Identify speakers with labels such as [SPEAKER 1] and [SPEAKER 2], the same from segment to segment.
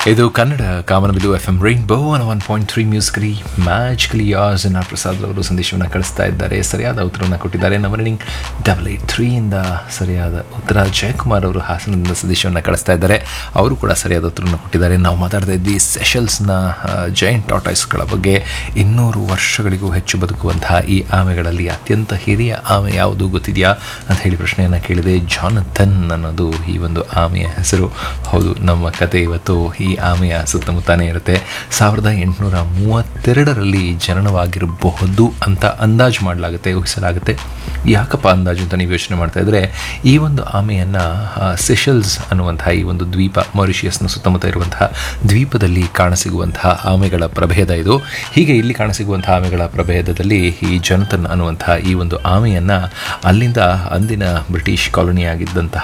[SPEAKER 1] ಇದು ಕನ್ನಡ ಕಾಮನಬಿಲು F M rainbow one one point three musically magically yours N R Prasad ಅವರು ಸಂದೇಶವನ್ನು ಕಳಿಸ್ತಾ ಇದ್ದಾರೆ ಸರಿಯಾದ ಉತ್ತರವನ್ನು ಕೊಟ್ಟಿದ್ದಾರೆ ನವರ್ನಿಂಗ್ ಡಬಲ್ ಏಟ್ ತ್ರೀಯಿಂದ ಸರಿಯಾದ ಉತ್ತರ ಜಯಕುಮಾರ್ ಅವರು ಹಾಸನದಿಂದ ಸಂದೇಶವನ್ನು ಕಳಿಸ್ತಾ ಇದ್ದಾರೆ ಅವರು ಕೂಡ ಸರಿಯಾದ ಉತ್ತರವನ್ನು ಕೊಟ್ಟಿದ್ದಾರೆ ನಾವು ಮಾತಾಡ್ತಾ ಇದ್ವಿ ಸೆಷಲ್ಸ್ನ ಜೈಂಟ್ ಟಾಟಾಯ್ಸ್ಗಳ ಬಗ್ಗೆ ಇನ್ನೂರು ವರ್ಷಗಳಿಗೂ ಹೆಚ್ಚು ಬದುಕುವಂತಹ ಈ ಆಮೆಗಳಲ್ಲಿ ಅತ್ಯಂತ ಹಿರಿಯ ಆಮೆ ಯಾವುದು ಗೊತ್ತಿದೆಯಾ ಅಂತ ಹೇಳಿ ಪ್ರಶ್ನೆಯನ್ನು ಕೇಳಿದೆ ಜಾನಥನ್ ಅನ್ನೋದು ಈ ಒಂದು ಆಮೆಯ ಹೆಸರು ಹೌದು ನಮ್ಮ ಕತೆ ಇವತ್ತು ಈ ಆಮೆಯ ಸುತ್ತಮುತ್ತಾನೇ ಇರುತ್ತೆ ಸಾವಿರದ ಎಂಟುನೂರ ಮೂವತ್ತೆರಡರಲ್ಲಿ ಜನನವಾಗಿರಬಹುದು ಅಂತ ಅಂದಾಜು ಮಾಡಲಾಗುತ್ತೆ ಊಹಿಸಲಾಗುತ್ತೆ ಯಾಕಪ್ಪ ಅಂದಾಜು ಅಂತ ನೀವು ಯೋಚನೆ ಮಾಡ್ತಾ ಇದ್ರೆ ಈ ಒಂದು ಆಮೆಯನ್ನು ಸೆಷಲ್ಸ್ ಅನ್ನುವಂತಹ ಈ ಒಂದು ದ್ವೀಪ ಮಾರಿಷಿಯಸ್ನ ಸುತ್ತಮುತ್ತ ಇರುವಂತಹ ದ್ವೀಪದಲ್ಲಿ ಕಾಣಸಿಗುವಂತಹ ಆಮೆಗಳ ಪ್ರಭೇದ ಇದು ಹೀಗೆ ಇಲ್ಲಿ ಕಾಣಸಿಗುವಂತಹ ಆಮೆಗಳ ಪ್ರಭೇದದಲ್ಲಿ ಈ ಜನತನ್ ಅನ್ನುವಂತಹ ಈ ಒಂದು ಆಮೆಯನ್ನು ಅಲ್ಲಿಂದ ಅಂದಿನ ಬ್ರಿಟಿಷ್ ಕಾಲೋನಿಯಾಗಿದ್ದಂತಹ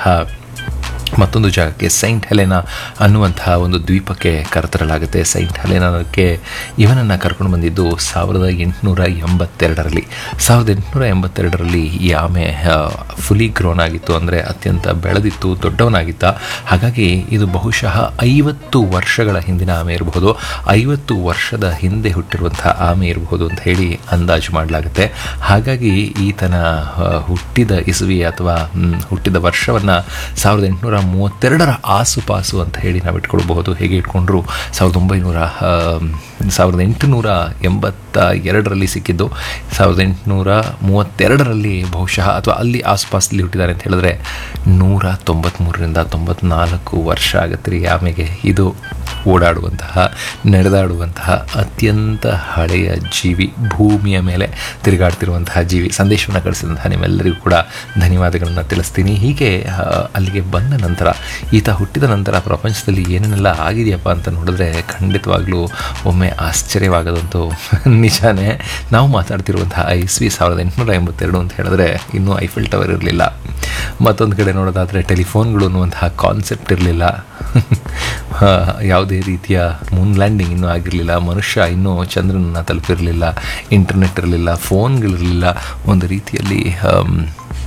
[SPEAKER 1] ಮತ್ತೊಂದು ಜಾಗಕ್ಕೆ ಸೈಂಟ್ ಹೆಲೆನಾ ಅನ್ನುವಂತಹ ಒಂದು ದ್ವೀಪಕ್ಕೆ ಕರೆತರಲಾಗುತ್ತೆ ಸೈಂಟ್ ಹೆಲೆನಾಕ್ಕೆ ಇವನನ್ನು ಕರ್ಕೊಂಡು ಬಂದಿದ್ದು ಸಾವಿರದ ಎಂಟುನೂರ ಎಂಬತ್ತೆರಡರಲ್ಲಿ ಸಾವಿರದ ಎಂಟುನೂರ ಎಂಬತ್ತೆರಡರಲ್ಲಿ ಈ ಆಮೆ ಫುಲಿ ಗ್ರೋನ್ ಆಗಿತ್ತು ಅಂದರೆ ಅತ್ಯಂತ ಬೆಳೆದಿತ್ತು ದೊಡ್ಡವನಾಗಿತ್ತ ಹಾಗಾಗಿ ಇದು ಬಹುಶಃ ಐವತ್ತು ವರ್ಷಗಳ ಹಿಂದಿನ ಆಮೆ ಇರಬಹುದು ಐವತ್ತು ವರ್ಷದ ಹಿಂದೆ ಹುಟ್ಟಿರುವಂತಹ ಆಮೆ ಇರಬಹುದು ಅಂತ ಹೇಳಿ ಅಂದಾಜು ಮಾಡಲಾಗುತ್ತೆ ಹಾಗಾಗಿ ಈತನ ಆ, ಹುಟ್ಟಿದ ಇಸುವಿ ಅಥವಾ ಮ್, ಹುಟ್ಟಿದ ವರ್ಷವನ್ನು ಸಾವಿರದ ಎಂಟುನೂರ ಮೂವತ್ತೆರಡರ ಆಸುಪಾಸು ಅಂತ ಹೇಳಿ ನಾವು ಇಟ್ಕೊಳ್ಬಹುದು ಹೇಗೆ ಇಟ್ಕೊಂಡ್ರು ಸಾವಿರದ ಒಂಬೈನೂರ ಆ, ಸಾವಿರದ ಎಂಟುನೂರ ಎಂಬತ್ತ ಎರಡರಲ್ಲಿ ಸಿಕ್ಕಿದ್ದು ಸಾವಿರದ ಎಂಟುನೂರ ಮೂವತ್ತೆರಡರಲ್ಲಿ ಬಹುಶಃ ಅಥವಾ ಅಲ್ಲಿ ಆಸುಪಾಸಲ್ಲಿ ಹುಟ್ಟಿದ್ದಾರೆ ಅಂತ ಹೇಳಿದ್ರೆ ನೂರ ತೊಂಬತ್ತ್ಮೂರರಿಂದ ತೊಂಬತ್ನಾಲ್ಕು ವರ್ಷ ಆಗತ್ತೆ ರೀ ಆಮೆಗೆ ಇದು ಓಡಾಡುವಂತಹ ನಡೆದಾಡುವಂತಹ ಅತ್ಯಂತ ಹಳೆಯ ಜೀವಿ ಭೂಮಿಯ ಮೇಲೆ ತಿರುಗಾಡ್ತಿರುವಂತಹ ಜೀವಿ ಸಂದೇಶವನ್ನು ಕಳಿಸಿದಂತಹ ನಿಮ್ಮೆಲ್ಲರಿಗೂ ಕೂಡ ಧನ್ಯವಾದಗಳನ್ನು ತಿಳಿಸ್ತೀನಿ ಹೀಗೆ ಆ, ಅಲ್ಲಿಗೆ ಬಂದ ನಂತರ ಈತ ಹುಟ್ಟಿದ ನಂತರ ಪ್ರಪಂಚದಲ್ಲಿ ಏನೇನೆಲ್ಲ ಆಗಿದೆಯಪ್ಪ ಅಂತ ನೋಡಿದ್ರೆ ಖಂಡಿತವಾಗ್ಲೂ ಒಮ್ಮೆ ಆಶ್ಚರ್ಯವಾಗೋದಂತೂ ನಿಜಾನೇ ನಾವು ಮಾತಾಡ್ತಿರುವಂತಹ ಇಸ್ವಿ ಸಾವಿರದ ಎಂಟುನೂರ ಎಂಬತ್ತೆರಡು ಅಂತ ಹೇಳಿದ್ರೆ ಇನ್ನೂ ಐಫಿಲ್ ಟವರ್ ಇರಲಿಲ್ಲ ಮತ್ತೊಂದು ಕಡೆ ನೋಡೋದಾದರೆ ಟೆಲಿಫೋನ್ಗಳು ಅನ್ನುವಂತಹ ಕಾನ್ಸೆಪ್ಟ್ ಇರಲಿಲ್ಲ ಯಾವುದೇ ರೀತಿಯ ಮೂನ್ ಲ್ಯಾಂಡಿಂಗ್ ಇನ್ನೂ ಆಗಿರಲಿಲ್ಲ ಮನುಷ್ಯ ಇನ್ನೂ ಚಂದ್ರನನ್ನು ತಲುಪಿರಲಿಲ್ಲ ಇಂಟರ್ನೆಟ್ ಇರಲಿಲ್ಲ ಫೋನ್ಗಳಿರಲಿಲ್ಲ ಒಂದು ರೀತಿಯಲ್ಲಿ ಆಮ್,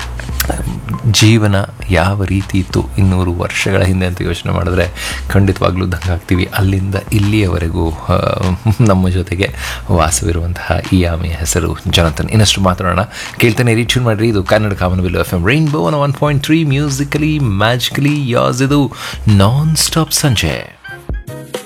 [SPEAKER 1] ಜೀವನ ಯಾವ ರೀತಿ ಇತ್ತು ಇನ್ನೂರು ವರ್ಷಗಳ ಹಿಂದೆ ಅಂತ ಯೋಚನೆ ಮಾಡಿದ್ರೆ ಖಂಡಿತವಾಗ್ಲೂ ದಂಗಾಗ್ತೀವಿ ಅಲ್ಲಿಂದ ಇಲ್ಲಿಯವರೆಗೂ ಆ, ನಮ್ಮ ಜೊತೆಗೆ ವಾಸವಿರುವಂತಹ ಈ ಆಮೆಯ ಹೆಸರು ಜನತನ್ ಇನ್ನಷ್ಟು ಮಾತಾಡೋಣ ಕೇಳ್ತಾನೆ ರೀಟ್ಯೂನ್ ಮಾಡಿರಿ ಇದು ಕನ್ನಡ ಕಾಮನಬಿಲ್ಲು F M rainbow one point three musically magically yours ಇದು ನಾನ್ ಸ್ಟಾಪ್ ಸಂಜೆ